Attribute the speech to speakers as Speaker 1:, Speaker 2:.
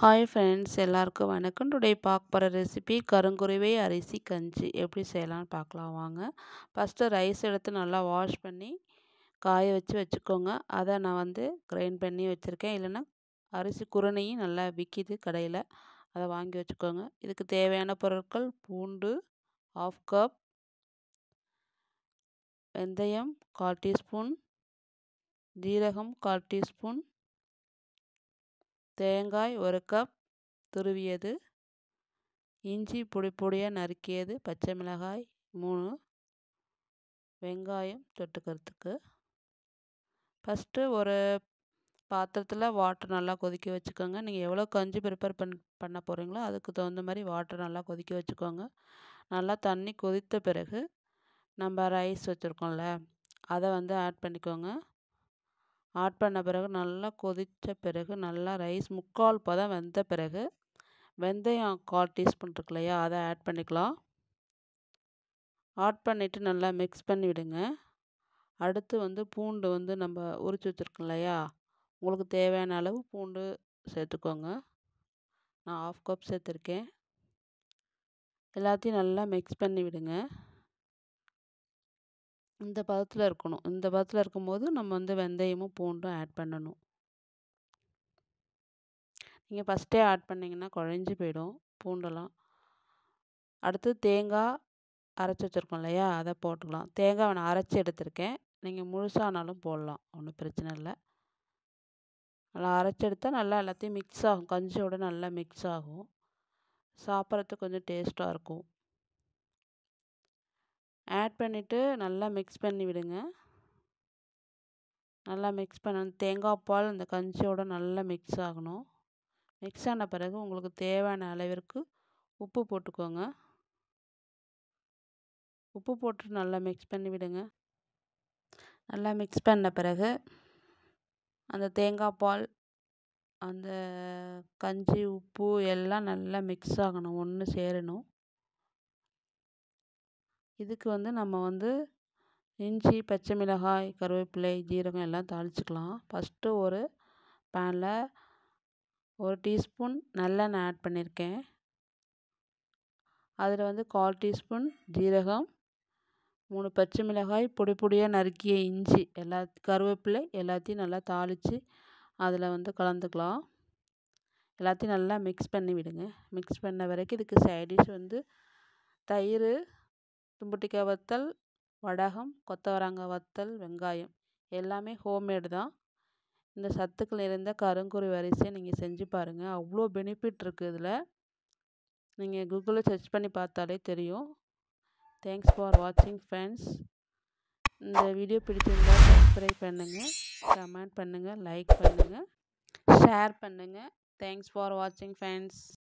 Speaker 1: hi friends எல்லாருக்கும் வணக்கம் today பார்க்க போகிற ரெசிபி கருங்குருவை அரிசி கஞ்சி எப்படி செய்யலாம்னு பார்க்கலாம் வாங்க ஃபஸ்ட்டு ரைஸ் எடுத்து நல்லா வாஷ் பண்ணி காய வச்சு வச்சுக்கோங்க அதை நான் வந்து கிரைண்ட் பண்ணி வச்சுருக்கேன் இல்லைன்னா அரிசி குருணையும் நல்லா விற்கிது கடையில் அதை வாங்கி வச்சுக்கோங்க இதுக்கு தேவையான பொருட்கள் பூண்டு ஆஃப் கப் வெந்தயம் கால் டீஸ்பூன் ஜீரகம் கால் டீஸ்பூன் தேங்காய் ஒரு கப் துருவியது இஞ்சி பொடி பொடியாக நறுக்கியது பச்சை மிளகாய் மூணு வெங்காயம் தொட்டுக்கிறதுக்கு ஃபஸ்ட்டு ஒரு பாத்திரத்தில் வாட்டர் நல்லா கொதிக்க வச்சுக்கோங்க நீங்கள் எவ்வளோ கஞ்சி ப்ரிப்பேர் பண் பண்ண போகிறீங்களோ அதுக்கு தகுந்த மாதிரி வாட்டர் நல்லா கொதிக்க வச்சுக்கோங்க நல்லா தண்ணி கொதித்த பிறகு நம்ம ரைஸ் வச்சுருக்கோம்ல அதை வந்து ஆட் பண்ணிக்கோங்க ஆட் பண்ண பிறகு நல்லா கொதித்த பிறகு நல்லா ரைஸ் முக்கால் பதம் வெந்த பிறகு வெந்தயம் கால் டீஸ்பூன் இருக்கு இல்லையா அதை ஆட் பண்ணிக்கலாம் ஆட் பண்ணிவிட்டு நல்லா மிக்ஸ் பண்ணி விடுங்க அடுத்து வந்து பூண்டு வந்து நம்ம உரிச்சு வச்சுருக்கோம் இல்லையா உங்களுக்கு தேவையான அளவு பூண்டு சேர்த்துக்கோங்க நான் ஆஃப் கப் சேர்த்துருக்கேன் எல்லாத்தையும் நல்லா மிக்ஸ் பண்ணி விடுங்க இந்த பதத்தில் இருக்கணும் இந்த பதத்தில் இருக்கும்போது நம்ம வந்து வெந்தயமும் பூண்டும் ஆட் பண்ணணும் நீங்கள் ஃபஸ்ட்டே ஆட் பண்ணிங்கன்னா குழஞ்சி போயிடும் பூண்டெல்லாம் அடுத்து தேங்காய் அரைச்சி வச்சுருக்கோம் இல்லையா அதை போட்டுக்கலாம் தேங்காய் நான் அரைச்சி எடுத்திருக்கேன் நீங்கள் முழுசானாலும் போடலாம் ஒன்றும் பிரச்சனை இல்லை நல்லா அரைச்சி எடுத்தால் நல்லா எல்லாத்தையும் மிக்ஸ் ஆகும் கஞ்சியோட நல்லா மிக்ஸ் ஆகும் சாப்பிட்றதுக்கு கொஞ்சம் டேஸ்ட்டாக இருக்கும் ஆட் பண்ணிவிட்டு நல்லா மிக்ஸ் பண்ணி விடுங்க நல்லா மிக்ஸ் பண்ண தேங்காய் பால் இந்த கஞ்சியோட நல்லா மிக்ஸ் ஆகணும் மிக்ஸ் ஆன பிறகு உங்களுக்கு தேவையான அளவிற்கு உப்பு போட்டுக்கோங்க உப்பு போட்டு நல்லா மிக்ஸ் பண்ணி விடுங்க நல்லா மிக்ஸ் பண்ண பிறகு அந்த தேங்காய் பால் அந்த கஞ்சி உப்பு எல்லாம் நல்லா மிக்ஸ் ஆகணும் ஒன்று சேரணும் இதுக்கு வந்து நம்ம வந்து இஞ்சி பச்சை மிளகாய் கருவேப்பிலை ஜீரகம் எல்லாம் தாளிச்சிக்கலாம் ஃபஸ்ட்டு ஒரு பேனில் ஒரு டீஸ்பூன் நல்லெண்ணெய் ஆட் பண்ணியிருக்கேன் அதில் வந்து கால் டீஸ்பூன் ஜீரகம் மூணு பச்சை மிளகாய் பொடி பொடியாக நறுக்கிய இஞ்சி எல்லா கருவேப்பிலை எல்லாத்தையும் நல்லா தாளித்து அதில் வந்து கலந்துக்கலாம் எல்லாத்தையும் நல்லா மிக்ஸ் பண்ணி விடுங்க மிக்ஸ் பண்ண வரைக்கும் இதுக்கு சைடிஷ் வந்து தயிர் தும்புட்டிக்காய் வத்தல் வடகம் கொத்தவரங்காய் வத்தல் வெங்காயம் எல்லாமே ஹோம்மேடு தான் இந்த சத்துக்கள் நிறைந்த கருங்குருவி அரிசியை நீங்கள் செஞ்சு பாருங்கள் அவ்வளோ பெனிஃபிட் இருக்குது இதில் நீங்கள் கூகுளில் சர்ச் பண்ணி பார்த்தாலே தெரியும் தேங்க்ஸ் ஃபார் வாட்சிங் ஃப்ரெண்ட்ஸ் இந்த வீடியோ பிடிச்சிருந்தால் சப்ஸ்கிரைப் பண்ணுங்கள் கமெண்ட் பண்ணுங்கள் லைக் பண்ணுங்கள் ஷேர் பண்ணுங்கள் தேங்க்ஸ் ஃபார் வாட்சிங் ஃப்ரெண்ட்ஸ்